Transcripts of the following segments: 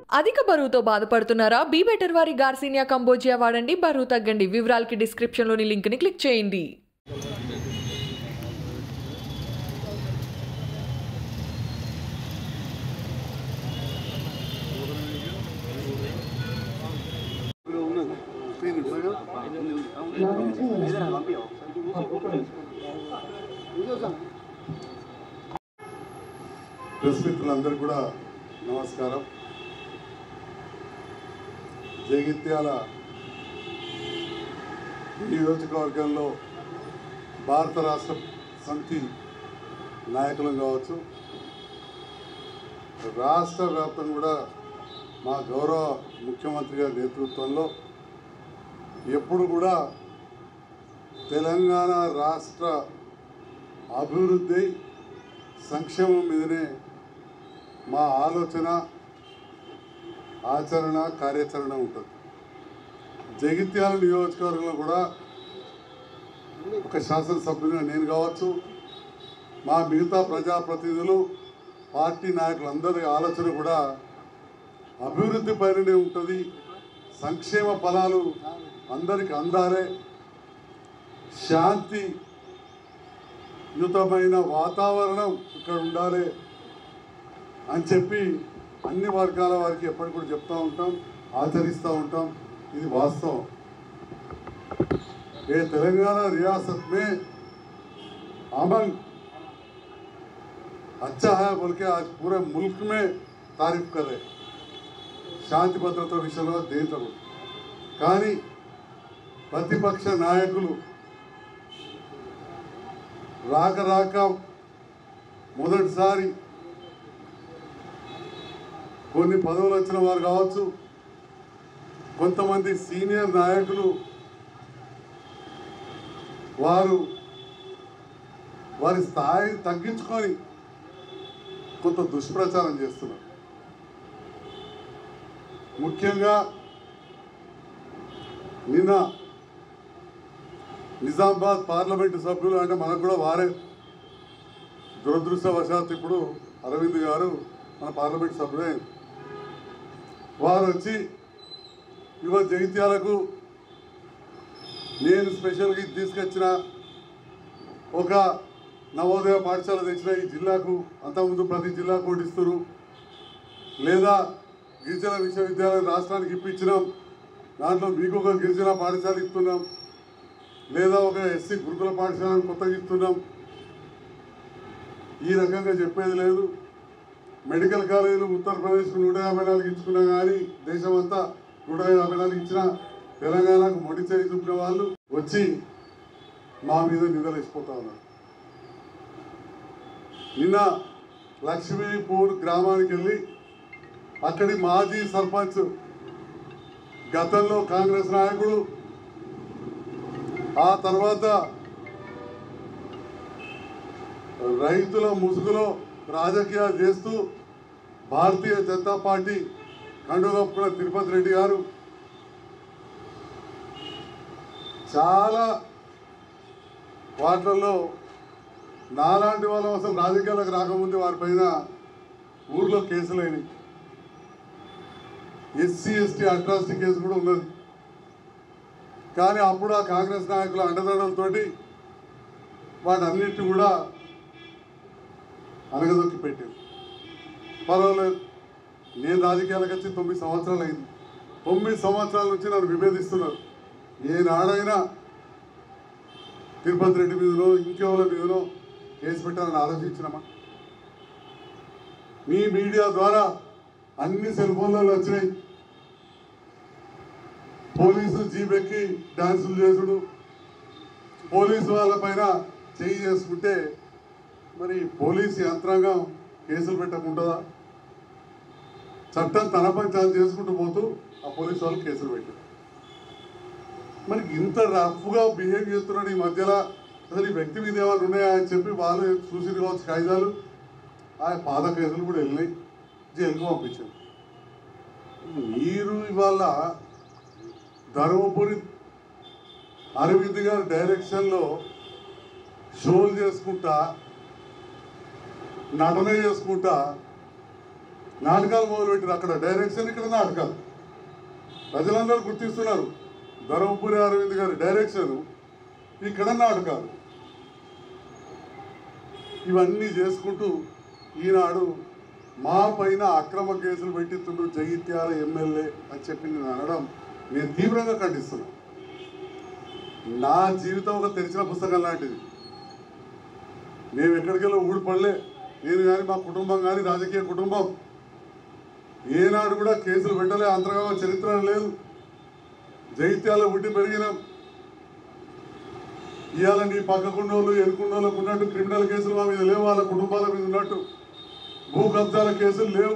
అధిక బరువుతో బాధపడుతున్నారా బీ బెటర్ వారి గార్సినియా కంబోజియా వాడండి బరువు తగ్గండి వివరాలకి డిస్క్రిప్షన్లోని లింక్ని క్లిక్ చేయండి ప్రెస్ మిత్రులందరూ కూడా నమస్కారం జగిత్యాల నియోజకవర్గంలో భారత రాష్ట్ర సమితి నాయకులం కావచ్చు రాష్ట్ర వ్యాప్తంగా కూడా మా గౌరవ ముఖ్యమంత్రి గారి నేతృత్వంలో ఎప్పుడు కూడా తెలంగాణ రాష్ట్ర అభివృద్ధి సంక్షేమం మీదనే మా ఆలోచన ఆచరణ కార్యాచరణ ఉంటుంది జగిత్యాల నియోజకవర్గంలో కూడా ఒక శాసనసభ్యునిగా నేను కావచ్చు మా మిగతా ప్రజాప్రతినిధులు పార్టీ నాయకులందరి ఆలోచన కూడా అభివృద్ధి పైననే ఉంటుంది సంక్షేమ ఫలాలు అందరికి అందాలే శాంతి యుతమైన వాతావరణం ఇక్కడ ఉండాలి అని చెప్పి అన్ని వర్గాల వారికి ఎప్పటికి కూడా చెప్తూ ఉంటాం ఆచరిస్తూ ఉంటాం ఇది వాస్తవం ये तेलंगाना रियासत में अमन अच्छा है बोल के आज पूरे मुल्क में तारीफ कर रहे శాంతి భద్రత విషయంలో దేంట్లో కానీ ప్రతిపక్ష నాయకులు రాక రాక మొదటిసారి కొన్ని పదవులు వచ్చిన వారు కావచ్చు కొంతమంది సీనియర్ నాయకులు వారు వారి స్థాయి తగ్గించుకొని కొంత దుష్ప్రచారం చేస్తున్నారు ముఖ్యంగా నిన్న నిజామాబాద్ పార్లమెంటు సభ్యులు అంటే మనకు కూడా వారే దురదృష్టవశాత్తు ఇప్పుడు అరవింద్ గారు మన పార్లమెంట్ సభ్యులే వారు వచ్చి ఇవాళ జగిత్యాలకు నేను స్పెషల్గా ఇది తీసుకొచ్చిన ఒక నవోదయ పాఠశాల తెచ్చిన ఈ జిల్లాకు అంతకుముందు ప్రతి జిల్లాకు ఒకటి ఇస్తారు లేదా గిరిజన విశ్వవిద్యాలయం రాష్ట్రానికి ఇప్పించినాం దాంట్లో మీకు ఒక గిరిజన పాఠశాల ఇస్తున్నాం లేదా ఒక ఎస్సీ గురుకుల పాఠశాలను కొత్తగా ఇస్తున్నాం ఈ రకంగా చెప్పేది లేదు మెడికల్ కాలేజీలు ఉత్తరప్రదేశ్కు నూట యాభై నాలుగు ఇచ్చుకున్నా కానీ దేశం అంతా నూట యాభై నాలుగు ఇచ్చిన తెలంగాణకు మొడి చేయి చూపిన వాళ్ళు వచ్చి మా మీద నిందలేసిపోతా ఉన్నారు నిన్న లక్ష్మీపూర్ గ్రామానికి వెళ్ళి అక్కడి మాజీ సర్పంచ్ గతంలో కాంగ్రెస్ నాయకుడు ఆ తర్వాత రైతుల ముసుగులో రాజకీయాలు చేస్తూ భారతీయ జనతా పార్టీ కండుగప్పుకున్న తిరుపతి రెడ్డి గారు చాలా వాటిల్లో నాలాంటి వాళ్ళ అసలు రాజకీయాలకు రాకముందు వారిపైన ఊర్లో కేసులేని ఎస్సీ ఎస్టీ అట్రాసిటీ కేసు కూడా ఉన్నది కానీ అప్పుడు ఆ కాంగ్రెస్ నాయకుల అండదండలతో వాటన్నిటిని కూడా అనగదొక్కి పెట్టారు పర్వాలేదు నేను రాజకీయాలకు వచ్చి తొమ్మిది సంవత్సరాలు అయింది తొమ్మిది సంవత్సరాల నుంచి నన్ను విభేదిస్తున్నారు ఏనాడైనా తిరుపతి రెడ్డి మీదనో ఇంకెవరి మీదనో కేసు పెట్టాలని ఆలోచించినామా మీ మీడియా ద్వారా అన్ని సెల్ ఫోన్లలో వచ్చినాయి పోలీసు జీబెక్కి డాన్సులు చేసుడు పోలీసు వాళ్ళపైన చేయి చేసుకుంటే మరి పోలీసు యంత్రాంగం కేసులు పెట్టకుంటుందా చట్టం తన పని తాను చేసుకుంటూ పోతూ ఆ పోలీసు వాళ్ళు కేసులు పెట్టారు మరి ఇంత రఫ్గా బిహేవ్ చేస్తున్నాడు ఈ మధ్యలో అసలు ఈ వ్యక్తి మీద ఏమైనా ఉన్నాయా అని చెప్పి వాళ్ళు చూసి కావచ్చు కాయిదాలు ఆ పాత కేసులు కూడా వెళ్ళినాయి జైలుకు పంపించారు మీరు ఇవాళ ధర్మపురి అరవింద్ గారి డైరెక్షన్లో షోలు చేసుకుంటా నటన చేసుకుంటా నాటకాలు మొదలుపెట్టారు అక్కడ డైరెక్షన్ ఇక్కడ నాటకాలు ప్రజలందరూ గుర్తిస్తున్నారు ధర్మపురి అరవింద్ గారి డైరెక్షన్ ఇక్కడ నాటకాలు ఇవన్నీ చేసుకుంటూ ఈనాడు మా పైన అక్రమ కేసులు పెట్టిస్తుండ్రు జగిత్యాల ఎమ్మెల్యే అని చెప్పి నేను అనడం నేను తీవ్రంగా ఖండిస్తున్నాను నా జీవితం ఒక తెరిచిన పుస్తకం లాంటిది మేము ఎక్కడికెళ్ళో ఊడిపడలే నేను కానీ మా కుటుంబం కానీ రాజకీయ కుటుంబం ఏనాడు కూడా కేసులు పెట్టలే అంతర్గత చరిత్ర లేదు జైత్యాల పుట్టి పెరిగినాం ఇవాళ నీ పక్కకుండోళ్ళు ఎనుకుండోళ్ళకు ఉన్నట్టు క్రిమినల్ కేసులు మా మీద లేవు వాళ్ళ కుటుంబాల మీద ఉన్నట్టు భూ కబ్జాల కేసులు లేవు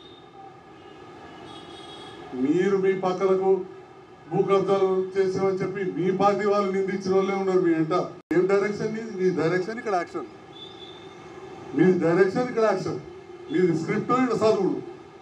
మీరు మీ పక్కలకు భూ కబ్జాలు చేసామని చెప్పి మీ పార్టీ వాళ్ళు నిందించిన వాళ్ళే ఉన్నారు మీ ఎంట ఏం డైరెక్షన్ నీది మీ డైరెక్షన్ ఇక్కడ యాక్షన్ మీ డైరెక్షన్ ఇక్కడ యాక్షన్ మీది స్క్రిప్ట్ ఇక్కడ చదువుడు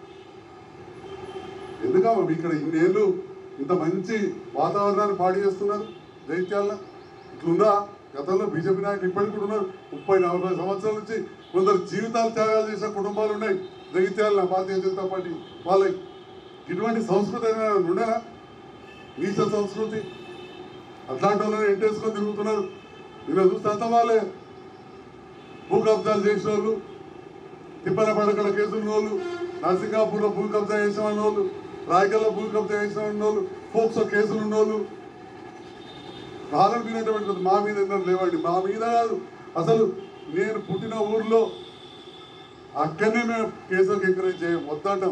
ఎందుకమ్మా మీ ఇక్కడ ఇన్నేళ్ళు ఇంత మంచి వాతావరణాన్ని పాడు చేస్తున్నారు జైత్యాల ఇట్లుందా గతంలో బీజేపీ నాయకులు ఇప్పటికి కూడా ఉన్నారు ముప్పై నలభై సంవత్సరాల నుంచి కొందరు జీవితాలు త్యాగాలు చేసిన కుటుంబాలు ఉన్నాయి జగిత్యాల భారతీయ జనతా పార్టీ వాళ్ళకి ఇటువంటి సంస్కృతి అయినా ఉండేనా నీచ సంస్కృతి అట్లాంటి వాళ్ళని ఎంటేసుకొని తిరుగుతున్నారు ఇలా చూస్తే అంత వాళ్ళే భూ కబ్జాలు చేసిన వాళ్ళు తిప్పల పడకడ కేసులు ఉన్న వాళ్ళు నరసింగాపూర్లో భూ కబ్జా చేసిన వాళ్ళు రాయకల్లో భూ కబ్జా చేసిన వాళ్ళు ఫోక్సో కేసులు ఉన్న వాళ్ళు కాలం వినేటువంటిది మా మీద ఎందుకు లేవండి మా మీద కాదు అసలు నేను పుట్టిన ఊర్లో అక్కడనే మేము కేసులకు ఎంకరేజ్ చేయం వద్దంటాం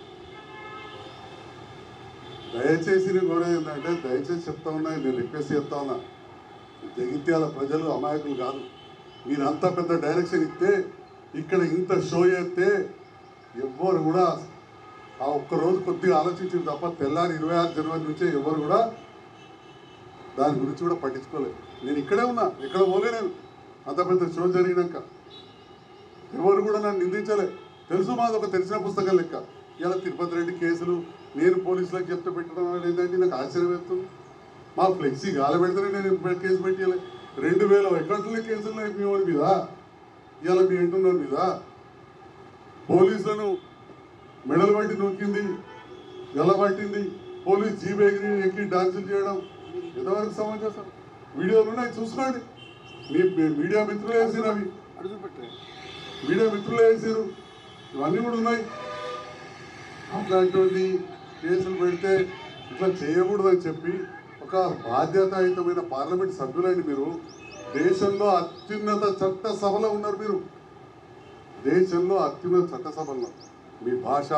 దయచేసి నేను కూడా ఏంటంటే దయచేసి చెప్తా ఉన్నా నేను రిక్వెస్ట్ చేస్తా ఉన్నా జగిత్యాల ప్రజలు అమాయకులు కాదు మీరు అంత పెద్ద డైరెక్షన్ ఇస్తే ఇక్కడ ఇంత షో చేస్తే ఎవ్వరు కూడా ఆ ఒక్క రోజు కొద్దిగా ఆలోచించింది తప్ప తెల్లారి ఇరవై ఆరు జనవరి నుంచే ఎవరు కూడా దాని గురించి కూడా పట్టించుకోలేదు నేను ఇక్కడే ఉన్నా ఇక్కడ పోలే నేను అంత పెద్ద షో జరిగినాక ఎవరు కూడా నన్ను నిందించలే తెలుసు మాది ఒక తెలిసిన పుస్తకం లెక్క ఇలా తిరుపతి రెడ్డి కేసులు నేను పోలీసులకు చెప్తే పెట్టడం వల్ల ఏంటంటే నాకు ఆశ్చర్యం వేస్తుంది మా ఫ్లెక్సీ గాలి పెడితేనే నేను పె- కేసు పెట్టాలి రెండు వేల ఎకట్ల కేసులు ఉన్నాయి మీ వాడి మీద ఇవాళ మీ ఇంటున్న మీద పోలీసులను మెడలు పట్టి నొక్కింది పట్టింది పోలీస్ జీప్ ఎగిరి ఎక్కి డాన్సులు చేయడం ఎంతవరకు సమాచారం వీడియోలు ఉన్నాయి చూసుకోండి మీ మీ మీడియా మిత్రులు వేసిరు అవి అడుగు పెట్టే మీడియా మిత్రులు వేసారు ఇవన్నీ కూడా ఉన్నాయి అట్లాంటి కేసులు పెడితే ఇట్లా చేయకూడదని చెప్పి ఒక బాధ్యతాయుతమైన పార్లమెంట్ సభ్యులండి మీరు దేశంలో అత్యున్నత చట్ట సభలో ఉన్నారు మీరు దేశంలో అత్యున్నత చట్టసభల్లో మీ భాష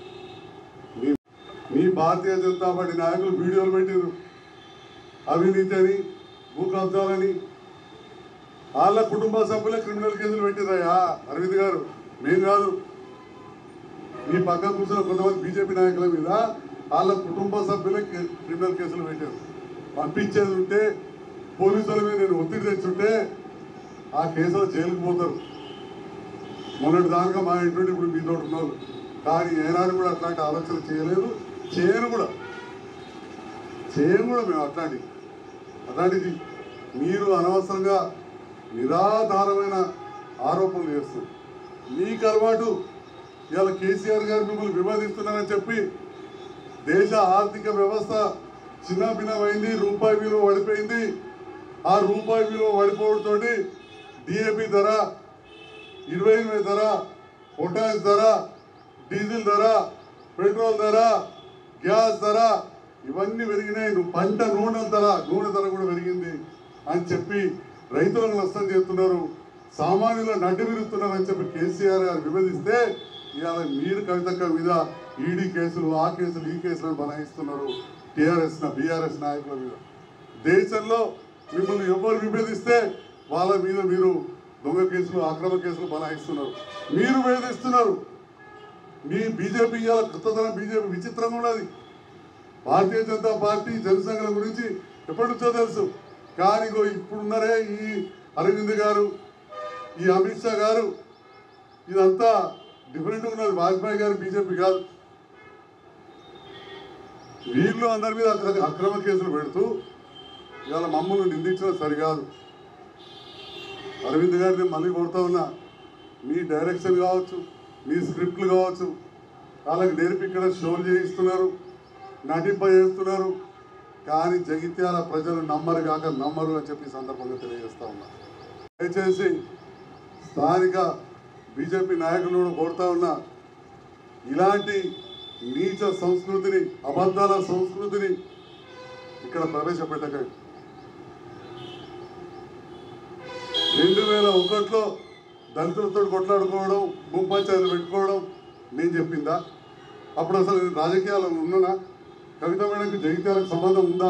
మీ మీ భారతీయ జనతా పార్టీ నాయకులు వీడియోలు పెట్టారు అవినీతి అని భూ కబ్జాలని వాళ్ళ కుటుంబ సభ్యులే క్రిమినల్ కేసులు పెట్టిరయ్యా అరవింద్ గారు మేం కాదు మీ పక్క కూర్చున్న కొంతమంది బీజేపీ నాయకుల మీద వాళ్ళ కుటుంబ సభ్యులే కి- క్రిమినల్ కేసులు పెట్టారు పంపించేది ఉంటే పోలీసుల మీద నేను ఒత్తిడి తెచ్చుంటే ఆ కేసులో జైలుకు పోతారు మొన్నటి దానిగా మా ఇంటి నుండి ఇప్పుడు మీతో ఉన్నారు కానీ ఏనాడు కూడా అట్లాంటి ఆలోచన చేయలేదు చేయను కూడా చేయను కూడా మేము అట్లాంటి అట్లాంటిది మీరు అనవసరంగా నిరాధారమైన ఆరోపణలు చేస్తారు మీకు అలవాటు ఇవాళ కేసీఆర్ గారు మిమ్మల్ని వివాదిస్తున్నారని చెప్పి దేశ ఆర్థిక వ్యవస్థ చిన్నభిన్నమైంది రూపాయి విలువ పడిపోయింది ఆ రూపాయి విలువ పడిపోవడంతో డిఏపి ధర ఇరవై ఎనిమిది ధర పొటాష్ ధర డీజిల్ ధర పెట్రోల్ ధర గ్యాస్ ధర ఇవన్నీ పెరిగినాయి నువ్వు పంట నూనె ధర నూనె ధర కూడా పెరిగింది అని చెప్పి రైతులకు నష్టం చేస్తున్నారు సామాన్యుల నడ్డి విరుస్తున్నారు అని చెప్పి కేసీఆర్ గారు విభజిస్తే ఇవాళ మీరు కవితక్క మీద ఈడీ కేసులు ఆ కేసులు ఈ కేసులను బనాయిస్తున్నారు టీఆర్ఎస్ బీఆర్ఎస్ నాయకుల మీద దేశంలో మిమ్మల్ని ఎవరు విభేదిస్తే వాళ్ళ మీద మీరు దొంగ కేసులు అక్రమ కేసులు బనాయిస్తున్నారు మీరు వేధిస్తున్నారు మీ బీజేపీ ఇవాళ కొత్తదనం బీజేపీ విచిత్రంగా ఉన్నది భారతీయ జనతా పార్టీ జనసంఘం గురించి ఎప్పటి నుంచో తెలుసు కానీ ఇగో ఇప్పుడున్నారే ఈ అరవింద్ గారు ఈ అమిత్ షా గారు ఇదంతా డిఫరెంట్గా ఉన్నది వాజ్పేయి గారు బీజేపీ కాదు వీళ్ళు అందరి మీద అక్ర- అక్రమ కేసులు పెడుతూ ఇవాళ మమ్మల్ని నిందించడం సరికాదు అరవింద్ గారిని మళ్ళీ కొడుతూ ఉన్నా మీ డైరెక్షన్ కావచ్చు మీ స్క్రిప్ట్లు కావచ్చు వాళ్ళకి నేర్పి ఇక్కడ షోలు చేయిస్తున్నారు నటింప చేస్తున్నారు కానీ జగిత్యాల ప్రజలు నమ్మరు కాక నమ్మరు అని చెప్పి ఈ సందర్భంగా తెలియజేస్తా ఉన్నా దయచేసి స్థానిక బీజేపీ నాయకులు కూడా కోరుతా ఉన్నా ఇలాంటి నీచ సంస్కృతిని అబద్ధాల సంస్కృతిని ఇక్కడ ప్రవేశపెట్టకండి రెండు వేల ఒకటిలో దళితులతో కొట్లాడుకోవడం భూమి పంచాయతీలు పెట్టుకోవడం నేను చెప్పిందా అప్పుడు అసలు నేను రాజకీయాల్లో ఉన్నానా కవిత మేడంకి జగిత్యాలకు సంబంధం ఉందా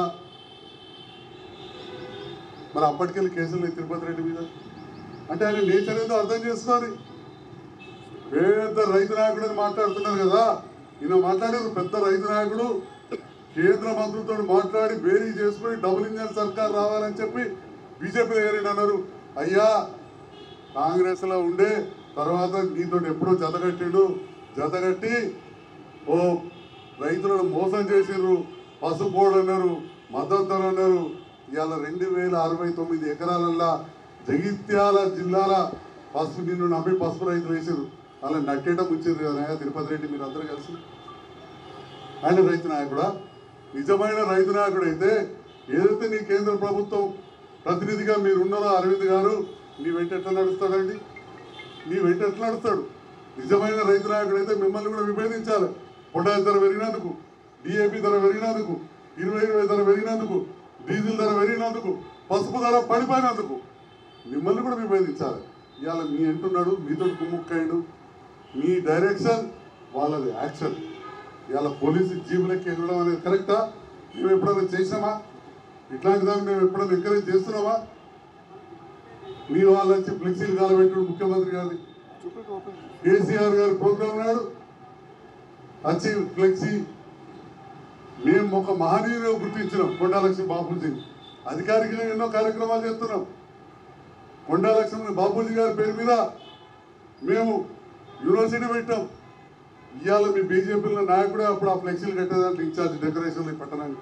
మరి అప్పటికెళ్ళి కేసులు లేవు తిరుపతి రెడ్డి మీద అంటే ఆయన నేచర్ ఏదో అర్థం చేసుకోవాలి పెద్ద రైతు నాయకుడు అని మాట్లాడుతున్నారు కదా ఈయన మాట్లాడారు పెద్ద రైతు నాయకుడు కేంద్ర మంత్రులతో మాట్లాడి బేరీ చేసుకుని డబుల్ ఇంజన్ సర్కార్ రావాలని చెప్పి బీజేపీ దగ్గర అన్నారు అయ్యా కాంగ్రెస్ లో ఉండే తర్వాత నీతో ఎప్పుడో జతగట్టిండు జతగట్టి ఓ రైతులను మోసం చేసిండ్రు పసుపోడు అన్నారు మద్దతు ధర అన్నారు ఇవాళ రెండు వేల అరవై తొమ్మిది ఎకరాలల్లా జగిత్యాల జిల్లాల పసుపు నిన్ను నమ్మి పసుపు రైతులు వేసారు అలా నట్టేయడం వచ్చింది కదా తిరుపతి రెడ్డి మీరు అందరూ కలిసి ఆయన రైతు నాయకుడా నిజమైన రైతు నాయకుడు అయితే ఏదైతే నీ కేంద్ర ప్రభుత్వం ప్రతినిధిగా మీరు ఉన్నారో అరవింద్ గారు నీ వెంట ఎట్లా నడుస్తాడండి నీ వెంట ఎట్లా నడుస్తాడు నిజమైన రైతు నాయకుడు అయితే మిమ్మల్ని కూడా విభేదించాలి పొటాష్ ధర పెరిగినందుకు డిఏపి ధర పెరిగినందుకు ఇరవై ఇరవై ధర పెరిగినందుకు డీజిల్ ధర పెరిగినందుకు పసుపు ధర పడిపోయినందుకు మిమ్మల్ని కూడా విభేదించాలి ఇవాళ మీ అంటున్నాడు మీతో కుమ్ముక్కయ్యాడు మీ డైరెక్షన్ వాళ్ళది యాక్షన్ ఇవాళ పోలీసు జీబులకి ఎగరడం అనేది కరెక్టా మేము ఎప్పుడైనా చేసినామా ఇట్లాంటి దాన్ని మేము ఎప్పుడైనా ఎంకరేజ్ చేస్తున్నామా మీ వాళ్ళ వచ్చి ఫ్లెక్సీలు కాలబెట్టాడు ముఖ్యమంత్రి గారిని కేసీఆర్ గారి ప్రోగ్రామ్ నాడు వచ్చి ఫ్లెక్సీ మేము ఒక మహనీయుని గుర్తించినాం కొండాలక్ష్మి బాపూజీ అధికారికంగా ఎన్నో కార్యక్రమాలు చేస్తున్నాం కొండాలక్ష్మి బాపూజీ గారి పేరు మీద మేము యూనివర్సిటీ పెట్టాం ఇవాళ మీ బీజేపీలో నాయకుడే అప్పుడు ఆ ఫ్లెక్సీలు కట్టేదాంట్లో ఇన్ఛార్జ్ డెకరేషన్లు ఈ పట్టణానికి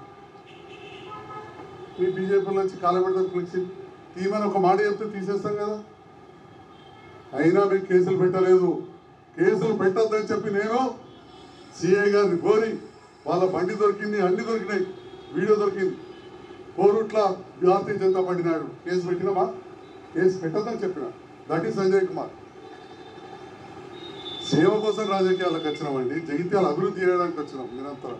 మీ బీజేపీలో వచ్చి కాలబెడతాం ఫ్లెక్సీ తీయమని ఒక మాట చెప్తే తీసేస్తాం కదా అయినా మీకు కేసులు పెట్టలేదు కేసులు పెట్టొద్దని చెప్పి నేను సిఐ గారిని కోరి వాళ్ళ బండి దొరికింది అన్ని దొరికినాయి వీడియో దొరికింది కోరుట్ల భారతీయ జనతా పార్టీ నాయుడు కేసు పెట్టినామా కేసు పెట్టొద్దని చెప్పిన దట్ ఈస్ సంజయ్ కుమార్ సేవ కోసం రాజకీయాలకు వచ్చినామండి జగిత్యాల అభివృద్ధి చేయడానికి వచ్చినాం నిరంతరం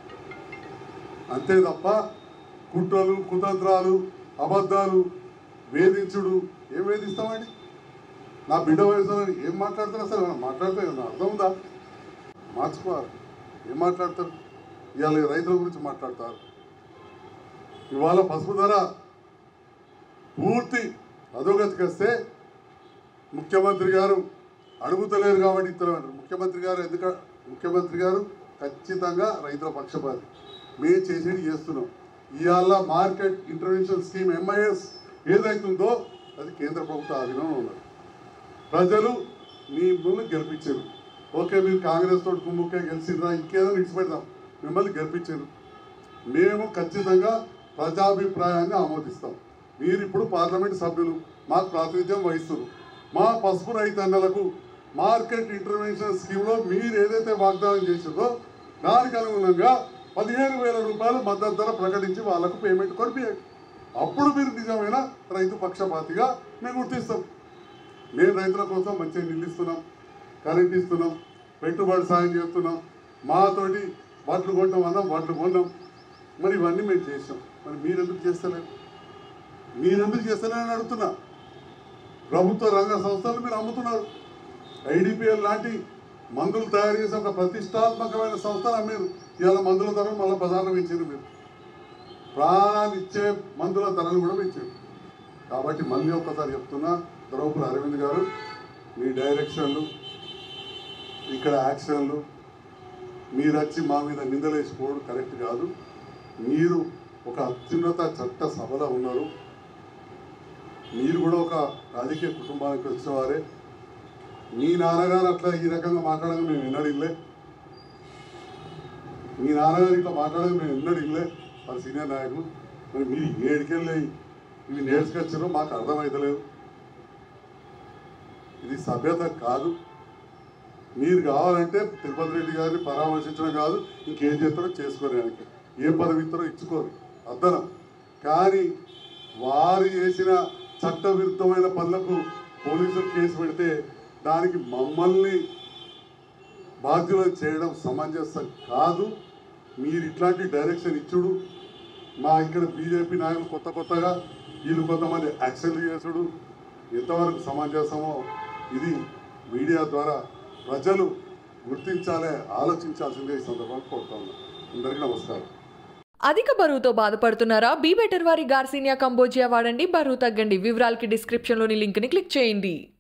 అంతే తప్ప కుట్రలు కుతంత్రాలు అబద్ధాలు వేధించుడు ఏం వేధిస్తామండి నా బిడ్డ వయసులో ఏం మాట్లాడతారు అసలు ఏమన్నా మాట్లాడితే ఏమన్నా అర్థం ఉందా మార్చుకోవాలి ఏం మాట్లాడతారు ఇవాళ ఈ రైతుల గురించి మాట్లాడతారు ఇవాళ పసుపు ధర పూర్తి అధోగతికి వస్తే ముఖ్యమంత్రి గారు అడుగుతలేరు కాబట్టి ఇస్తలేమంటారు ముఖ్యమంత్రి గారు ఎందుక ముఖ్యమంత్రి గారు ఖచ్చితంగా రైతుల పక్షపాతి మేము చేసేది చేస్తున్నాం ఇవాళ మార్కెట్ ఇంటర్వెన్షన్ స్కీమ్ ఎంఐఎస్ ఏదైతుందో అది కేంద్ర ప్రభుత్వ ఆధీనంలో ఉన్నది ప్రజలు మీ మిమ్మల్ని గెలిపించారు ఓకే మీరు కాంగ్రెస్ తోటి కుమ్ముకే గెలిచిండ్రా ఇంకేదో విడిచిపెడదాం మిమ్మల్ని గెలిపించారు మేము ఖచ్చితంగా ప్రజాభిప్రాయాన్ని ఆమోదిస్తాం మీరు ఇప్పుడు పార్లమెంట్ సభ్యులు మాకు ప్రాతినిధ్యం వహిస్తున్నారు మా పసుపు రైతన్నలకు మార్కెట్ ఇంటర్వెన్షన్ స్కీమ్లో మీరు ఏదైతే వాగ్దానం చేసిందో దానికి అనుగుణంగా పదిహేను వేల రూపాయలు మద్దతు ధర ప్రకటించి వాళ్ళకు పేమెంట్ కొనిపించండి అప్పుడు మీరు నిజమైన రైతు పక్షపాతిగా మేము గుర్తిస్తాం మేము రైతుల కోసం మంచిగా నీళ్ళు ఇస్తున్నాం కరెంట్ ఇస్తున్నాం పెట్టుబడి సాయం చేస్తున్నాం మాతోటి వడ్లు కొంటాం అన్నాం వడ్లు కొన్నాం మరి ఇవన్నీ మేము చేసాం మరి మీరెందుకు చేస్తలేరు మీరెందుకు చేస్తలేరని అడుగుతున్నా ప్రభుత్వ రంగ సంస్థలు మీరు అమ్ముతున్నారు ఐడిపిఎల్ లాంటి మందులు తయారు చేసే ఒక ప్రతిష్టాత్మకమైన సంస్థను అమ్మారు ఇవాళ మందుల ధరలు మళ్ళీ బజార్లో పెంచారు మీరు ప్రాణాలు ఇచ్చే మందుల ధరలు కూడా పెంచారు కాబట్టి మళ్ళీ ఒక్కసారి చెప్తున్నా ద్రౌపది అరవింద్ గారు మీ డైరెక్షన్లు ఇక్కడ యాక్షన్లు మీరు వచ్చి మా మీద నిందలేసిపోవడం కరెక్ట్ కాదు మీరు ఒక అత్యున్నత చట్ట సభలో ఉన్నారు మీరు కూడా ఒక రాజకీయ కుటుంబానికి వచ్చిన వారే మీ నాన్నగారు అట్లా ఈ రకంగా మాట్లాడడం మేము ఎన్నడిల్లే మీ నాన్నగారు ఇట్లా మాట్లాడడం మేము ఎన్నడిల్లే వాళ్ళ సీనియర్ నాయకులు మరి మీరు ఏడికెళ్ళి ఇవి నేర్చుకొచ్చారో మాకు అర్థమవుతలేదు ఇది సభ్యత కాదు మీరు కావాలంటే తిరుపతి రెడ్డి గారిని పరామర్శించడం కాదు ఇంకేం చేస్తారో చేసుకోరు ఆయనకి ఏ పదవి ఇస్తారో ఇచ్చుకోరు అర్థనం కానీ వారు చేసిన చట్టవిరుద్ధమైన పనులకు పోలీసులు కేసు పెడితే దానికి మమ్మల్ని బాధ్యులు చేయడం సమంజసం కాదు మీరు ఇట్లాంటి డైరెక్షన్ ఇచ్చుడు మా ఇక్కడ బీజేపీ నాయకులు కొత్త కొత్తగా వీళ్ళు కొంతమంది యాక్షన్ చేసుడు ఎంతవరకు సమంజసమో ఇది మీడియా ద్వారా ప్రజలు గుర్తించాలే ఆలోచించాల్సిందే ఈ సందర్భంగా కోరుతా ఉన్నాను అందరికీ నమస్కారం అధిక బరువుతో బాధపడుతున్నారా బీ బెటర్ వారి గార్సినియా కంబోజియా వాడండి బరువు తగ్గండి వివరాలకి డిస్క్రిప్షన్లోని లింక్ని క్లిక్ చేయండి